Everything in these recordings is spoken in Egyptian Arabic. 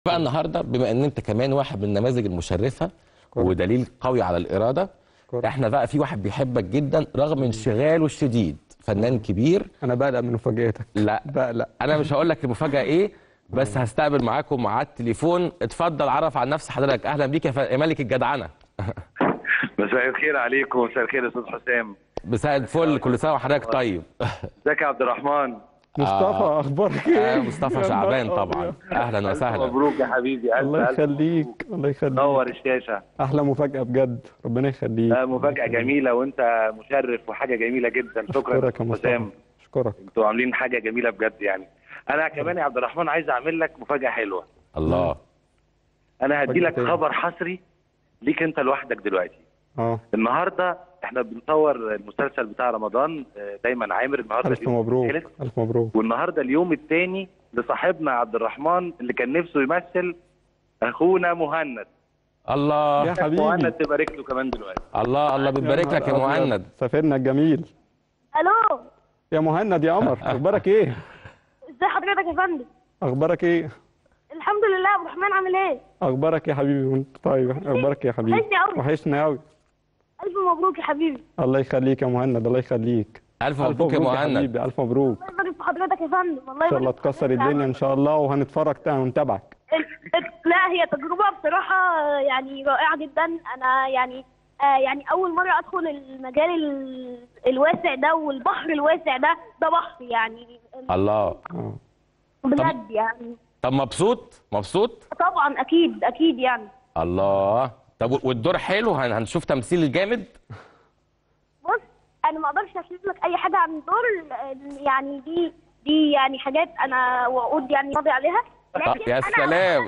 بقى النهارده بما ان انت كمان واحد من النماذج المشرفه كويس. ودليل قوي على الاراده كويس. احنا بقى في واحد بيحبك جدا رغم انشغاله الشديد فنان كبير انا بقلق من مفاجاتك لا بقلق انا مش هقول لك المفاجاه ايه بس هستقبل معاكم على التليفون اتفضل عرف عن نفس حضرتك اهلا بيك يا ف- يا ملك الجدعنه مساء الخير عليكم مساء الخير يا استاذ حسام مساء الفل كل سنه وحضرتك طيب ازيك يا عبد الرحمن مصطفى اخبارك ايه آه مصطفى يا شعبان نهار طبعا أبيض. اهلا ألف وسهلا مبروك يا حبيبي ألف الله ألف يخليك الله يخليك نور الشاشه احلى مفاجاه بجد ربنا يخليك لا مفاجاه جميله وانت مشرف وحاجه جميله جدا شكرا اشكرك يا يا مصطفى حسام اشكرك انتوا عاملين حاجه جميله بجد يعني انا كمان يا عبد الرحمن عايز اعمل لك مفاجاه حلوه الله انا هدي لك مفاجأة إيه؟ خبر حصري ليك انت لوحدك دلوقتي اه النهارده احنا بنصور المسلسل بتاع رمضان آه، دايما عامر النهارده الف اليوم مبروك الثالث. الف مبروك والنهارده اليوم الثاني لصاحبنا عبد الرحمن اللي كان نفسه يمثل اخونا مهند الله يا حبيبي مهند تبارك له كمان دلوقتي الله الله بتبارك لك يا نهار أبيض. مهند سافرنا الجميل الو يا مهند يا قمر اخبارك ايه ازي حضرتك يا فندم اخبارك ايه الحمد لله عبد الرحمن عامل ايه اخبارك يا حبيبي وانت طيب اخبارك يا حبيبي وحشني أوي. وحشنا قوي الف مبروك يا حبيبي الله يخليك يا مهند الله يخليك الف الف مبروك يا مهند حبيبي الف مبروك الله يبارك في حضرتك يا فندم الله ان شاء الله يبارك في تكسر حضرتك. الدنيا ان شاء الله وهنتفرج تاني ونتابعك ال- ال- لا هي تجربه بصراحه يعني رائعه جدا انا يعني آه يعني اول مره ادخل المجال ال- الواسع ده والبحر الواسع ده ده بحر يعني الله اه بجد يعني طب مبسوط مبسوط طبعا اكيد اكيد يعني الله طب والدور حلو هن- هنشوف تمثيل جامد بص انا ما اقدرش اشرح لك اي حاجه عن الدور لأن يعني دي دي يعني حاجات انا وعود يعني راضي عليها آه، لكن يا أنا سلام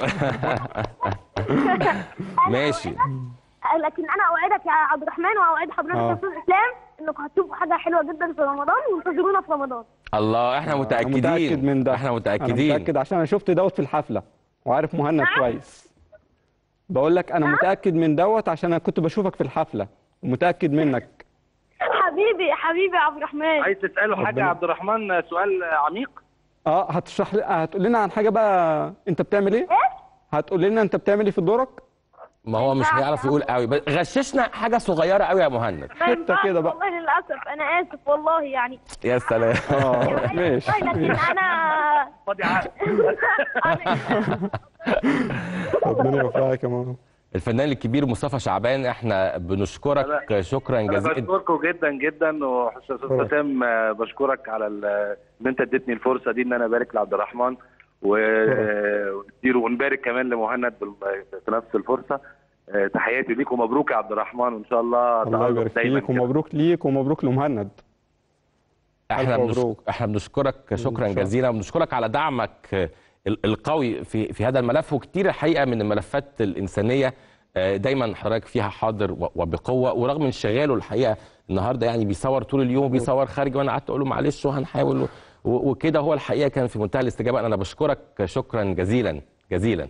أنا ماشي. أوعدك- لكن انا اوعدك يا عبد الرحمن واوعد حضرتك آه. يا استاذ اسلام انكم هتشوفوا حاجه حلوه جدا في رمضان وانتظرونا في رمضان الله احنا أنا متاكدين متاكد من ده احنا انا متاكدين متاكد عشان انا شفت دوت في الحفله وعارف مهند نعم. كويس بقول لك انا متاكد من دوت عشان انا كنت بشوفك في الحفله ومتاكد منك حبيبي حبيبي يا عبد الرحمن عايز تساله حاجه ربنا- يا عبد الرحمن سؤال عميق اه هتشرح لي هتقول لنا عن حاجه بقى انت بتعمل ايه هتقول لنا انت بتعمل ايه في دورك ما هو مش هيعرف يقول قوي بس غششنا حاجه صغيره قوي يا مهند ما حتة ينفعش كده بقى. والله للاسف انا اسف والله يعني يا سلام اه ماشي والله لكن انا فاضي عقل أنا- ربنا يوفقك يا ماما الفنان الكبير مصطفى شعبان احنا بنشكرك شكرا انا جزيلا بشكركم جدا جدا واستاذ شكرا. حسام آه، بشكرك على ال- ان انت اديتني الفرصه دي ان انا ابارك لعبد الرحمن و- ونديله ونبارك كمان لمهند بال- في نفس الفرصه آه، تحياتي ليك ومبروك يا عبد الرحمن وان شاء الله الله تألق يبارك دايما فيك كده. ومبروك ليك ومبروك لمهند احنا ألف بنش... مبروك. احنا بنشكرك شكرا إن شاء جزيلا وبنشكرك على دعمك ال- القوي في في هذا الملف وكتير الحقيقه من الملفات الانسانيه آه، دايما حضرتك فيها حاضر و- وبقوه ورغم انشغاله الحقيقه النهارده يعني بيصور طول اليوم وبيصور خارج وانا قعدت اقول له معلش وهنحاول و- و- وكده هو الحقيقه كان في منتهى الاستجابه انا بشكرك شكرا جزيلا جزيلا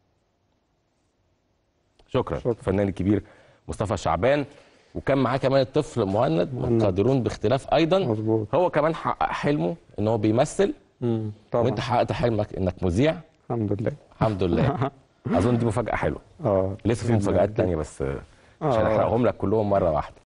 شكرا, شكرا. الفنان الكبير مصطفى شعبان وكان معاه كمان الطفل مهند مهند. قادرون باختلاف ايضا مظبوط هو كمان حقق حلمه ان هو بيمثل مم، طبعا وانت حققت حلمك انك مذيع الحمد لله الحمد لله اظن دي مفاجاه حلوه اه لسه في مفاجات تانية بس مش آه. هنحرقهم لك كلهم مره واحده